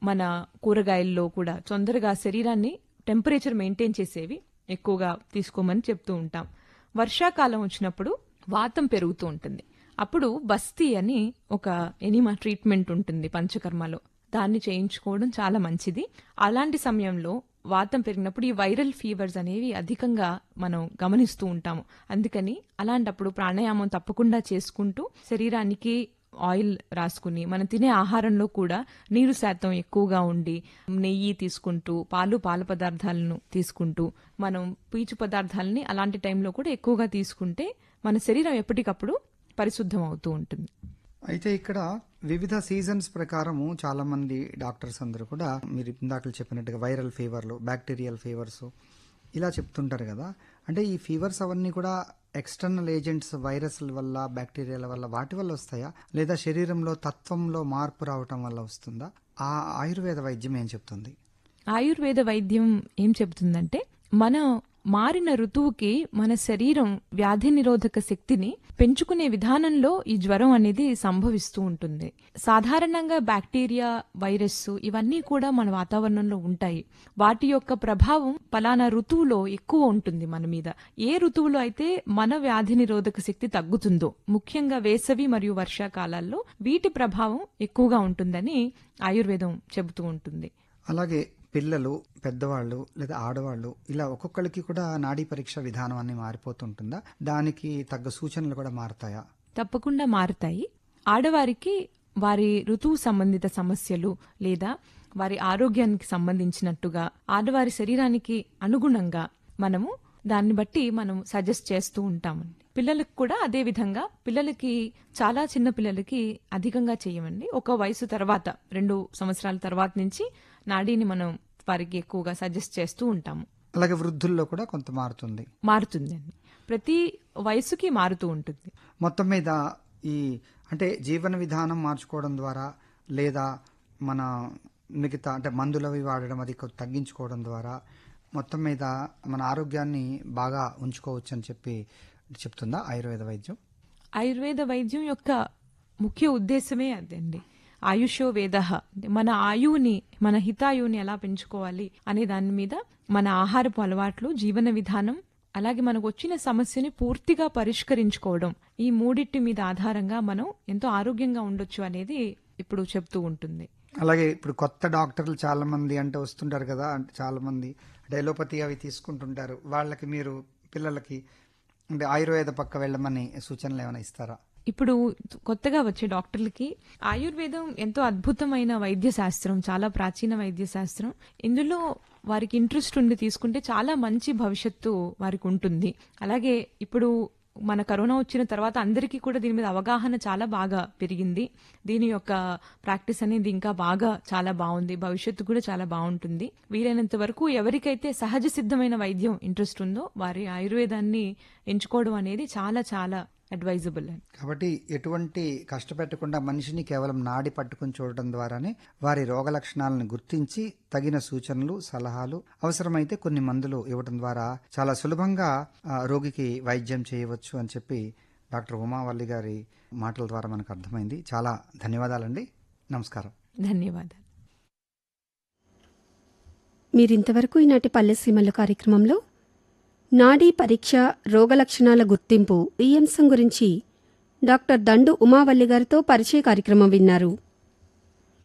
మన కూరగాయల్లో కూడా తొందరగా శరీరాన్ని టెంపరేచర్ మెయింటైన్ చేసేవి ఎక్కువగా తీసుకోమని చెప్తూ ఉంటాం వర్షాకాలం వచ్చినప్పుడు వాతం పెరుగుతూ ఉంటుంది అప్పుడు బస్తీ అని ఒక ఎనిమా ట్రీట్మెంట్ ఉంటుంది పంచకర్మలో దాన్ని చేయించుకోవడం చాలా మంచిది అలాంటి సమయంలో వాతం పెరిగినప్పుడు ఈ వైరల్ ఫీవర్స్ అనేవి అధికంగా మనం గమనిస్తూ ఉంటాము అందుకని అలాంటప్పుడు ప్రాణాయామం తప్పకుండా చేసుకుంటూ శరీరానికి ఆయిల్ రాసుకుని మనం తినే ఆహారంలో కూడా నీరు శాతం ఎక్కువగా ఉండి నెయ్యి తీసుకుంటూ పాలు పాల పదార్థాలను తీసుకుంటూ మనం పీచు పదార్థాలని అలాంటి టైంలో కూడా ఎక్కువగా తీసుకుంటే మన శరీరం ఎప్పటికప్పుడు పరిశుద్ధం అవుతూ ఉంటుంది అయితే ఇక్కడ వివిధ సీజన్స్ ప్రకారము చాలా మంది డాక్టర్స్ అందరూ కూడా మీరు ఇందాక చెప్పినట్టుగా వైరల్ ఫీవర్లు బ్యాక్టీరియల్ ఫీవర్స్ ఇలా చెప్తుంటారు కదా అంటే ఈ ఫీవర్స్ అవన్నీ కూడా ఎక్స్టర్నల్ ఏజెంట్స్ వైరస్ల వల్ల బ్యాక్టీరియాల వల్ల వాటి వల్ల వస్తాయా లేదా శరీరంలో తత్వంలో మార్పు రావటం వల్ల వస్తుందా ఆ ఆయుర్వేద వైద్యం ఏం చెప్తుంది ఆయుర్వేద వైద్యం ఏం చెబుతుందంటే మన మారిన ఋతువుకి మన శరీరం వ్యాధి నిరోధక శక్తిని పెంచుకునే విధానంలో ఈ జ్వరం అనేది సంభవిస్తూ ఉంటుంది సాధారణంగా బ్యాక్టీరియా వైరస్ ఇవన్నీ కూడా మన వాతావరణంలో ఉంటాయి వాటి యొక్క ప్రభావం పలానా ఋతువులో ఎక్కువ ఉంటుంది మన మీద ఏ ఋతువులో అయితే మన వ్యాధి నిరోధక శక్తి తగ్గుతుందో ముఖ్యంగా వేసవి మరియు వర్షాకాలాల్లో వీటి ప్రభావం ఎక్కువగా ఉంటుందని ఆయుర్వేదం చెబుతూ ఉంటుంది అలాగే పిల్లలు పెద్దవాళ్ళు లేదా ఆడవాళ్ళు ఇలా ఒక్కొక్కరికి కూడా నాడీ పరీక్ష విధానం అన్ని మారిపోతుంటుందా దానికి తగ్గ సూచనలు కూడా మారుతాయా తప్పకుండా మారుతాయి ఆడవారికి వారి ఋతువు సంబంధిత సమస్యలు లేదా వారి ఆరోగ్యానికి సంబంధించినట్టుగా ఆడవారి శరీరానికి అనుగుణంగా మనము దాన్ని బట్టి మనం సజెస్ట్ చేస్తూ ఉంటామండి పిల్లలకు కూడా అదే విధంగా పిల్లలకి చాలా చిన్న పిల్లలకి అధికంగా చేయమండి ఒక వయసు తర్వాత రెండు సంవత్సరాల తర్వాత నుంచి నాడీని మనం వారికి ఎక్కువగా సజెస్ట్ చేస్తూ ఉంటాము అలాగే వృద్ధుల్లో కూడా కొంత మారుతుంది మారుతుందండి ప్రతి వయసుకి మారుతూ ఉంటుంది మొత్తం మీద ఈ అంటే జీవన విధానం మార్చుకోవడం ద్వారా లేదా మన మిగతా అంటే మందులవి వాడడం అది కొ- తగ్గించుకోవడం ద్వారా మొత్తం మీద మన ఆరోగ్యాన్ని బాగా ఉంచుకోవచ్చు అని చెప్పి చెప్తుందా ఆయుర్వేద వైద్యం ఆయుర్వేద వైద్యం యొక్క ముఖ్య ఉద్దేశమే అదండి ఆయుషో వేద మన ఆయువుని మన హితాయువుని ఎలా పెంచుకోవాలి అనే దాని మీద మన ఆహారపు అలవాట్లు జీవన విధానం అలాగే మనకు వచ్చిన సమస్యని పూర్తిగా పరిష్కరించుకోవడం ఈ మూడిటి మీద ఆధారంగా మనం ఎంతో ఆరోగ్యంగా ఉండొచ్చు అనేది ఇప్పుడు చెప్తూ ఉంటుంది అలాగే ఇప్పుడు కొత్త డాక్టర్లు చాలా మంది అంటే వస్తుంటారు కదా అంటే చాలా మంది డైలోపతి అవి తీసుకుంటుంటారు వాళ్ళకి మీరు పిల్లలకి అంటే ఆయుర్వేద పక్క వెళ్ళమని సూచనలు ఏమైనా ఇస్తారా ఇప్పుడు కొత్తగా వచ్చే డాక్టర్లకి ఆయుర్వేదం ఎంతో అద్భుతమైన వైద్య శాస్త్రం చాలా ప్రాచీన వైద్య శాస్త్రం ఇందులో వారికి ఇంట్రెస్ట్ ఉండి తీసుకుంటే చాలా మంచి భవిష్యత్తు వారికి ఉంటుంది అలాగే ఇప్పుడు మన కరోనా వచ్చిన తర్వాత అందరికీ కూడా దీని మీద అవగాహన చాలా బాగా పెరిగింది దీని యొక్క ప్రాక్టీస్ అనేది ఇంకా బాగా చాలా బాగుంది భవిష్యత్తు కూడా చాలా బాగుంటుంది వీలైనంత వరకు ఎవరికైతే సహజ సిద్ధమైన వైద్యం ఇంట్రెస్ట్ ఉందో వారి ఆయుర్వేదాన్ని ఎంచుకోవడం అనేది చాలా చాలా అడ్వైజబుల్ అండి కాబట్టి ఎటువంటి కష్టపెట్టకుండా మనిషిని కేవలం నాడి పట్టుకుని చూడటం ద్వారానే వారి రోగ లక్షణాలను గుర్తించి తగిన సూచనలు సలహాలు అవసరమైతే కొన్ని మందులు ఇవ్వడం ద్వారా చాలా సులభంగా ఆ, రోగికి వైద్యం చేయవచ్చు అని చెప్పి డాక్టర్ ఉమావల్లి గారి మాటల ద్వారా మనకు అర్థమైంది చాలా ధన్యవాదాలండి నమస్కారం ధన్యవాదాలు మీరింతవరకు ఈనాటి పల్లెసీమల కార్యక్రమంలో నాడీ పరీక్ష రోగలక్షణాల గుర్తింపు ఈ అంశం గురించి డాక్టర్ దండు ఉమావల్లి గారితో పరిచయ కార్యక్రమం విన్నారు